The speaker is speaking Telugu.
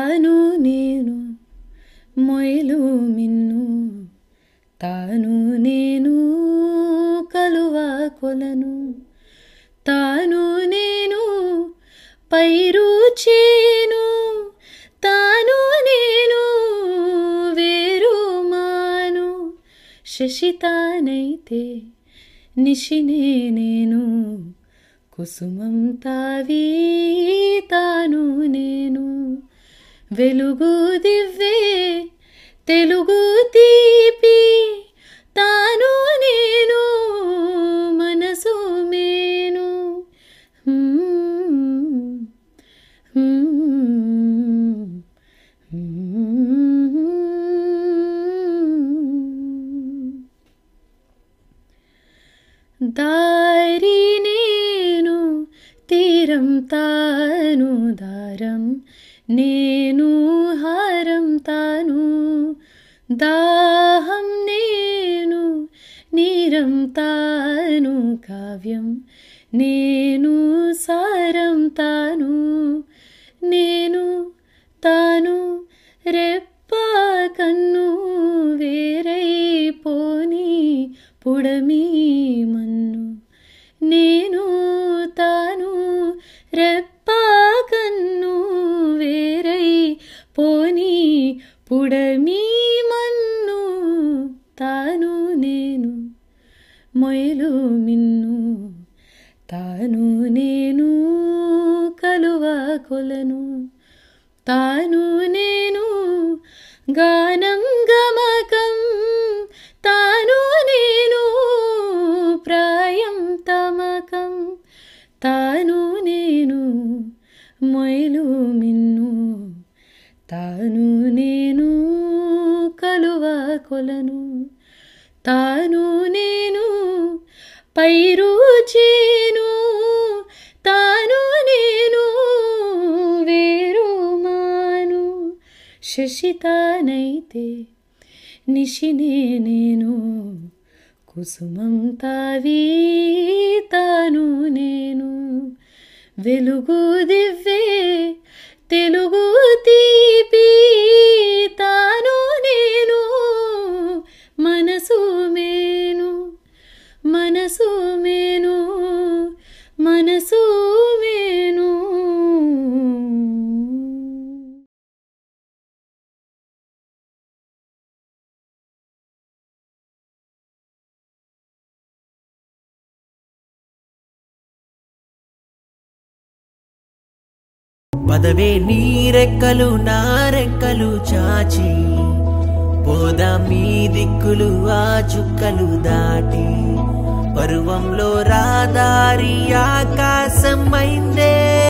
తాను నేను మొయలు మిన్ను తాను నేను కలువ కొలను తాను నేను పైరు చేను తాను నేను వేరు మాను శశితానైతే నిశినే నేను కుసుమం తావి తాను నేను వెలుగు దివ్వే తెలుగు తీపి తాను నేను మనసు మేను హ్మ్, హ్మ్, హ్మ్. దారి నేను తీరం తాను దారం నేను హారం తాను దాహం నేను నీరం తాను కావ్యం నేను సారం తాను నేను తాను రెప్ప కన్ను వేరైపోని పుడమి మన్ను నేను తాను రెప్ప కన్ను వేరై పోని పుడమి మన్ను తాను నేను మొయలు మిన్ను తాను నేను కలువ కొలను తాను నేను గానం గమకం తాను నేను ప్రాయం తమకం తాను నేను మొయలు మిన్ను తాను నేను కలువ కొలను తాను నేను పైరు చేను తాను నేను వేరు మాను శశితానైతే నిశినే నేను కుసుమం తావి తాను నేను వెలుగు దివ్వే తెలుగు తీపి తాను నేను మనసు మేను మనసు మేను మనసు మేను పదవే నీరెక్కలు నారెక్కలు చాచి పోదా మీ దిక్కులు ఆ చుక్కలు దాటి పరువంలో రాదారి ఆకాశం అయిందే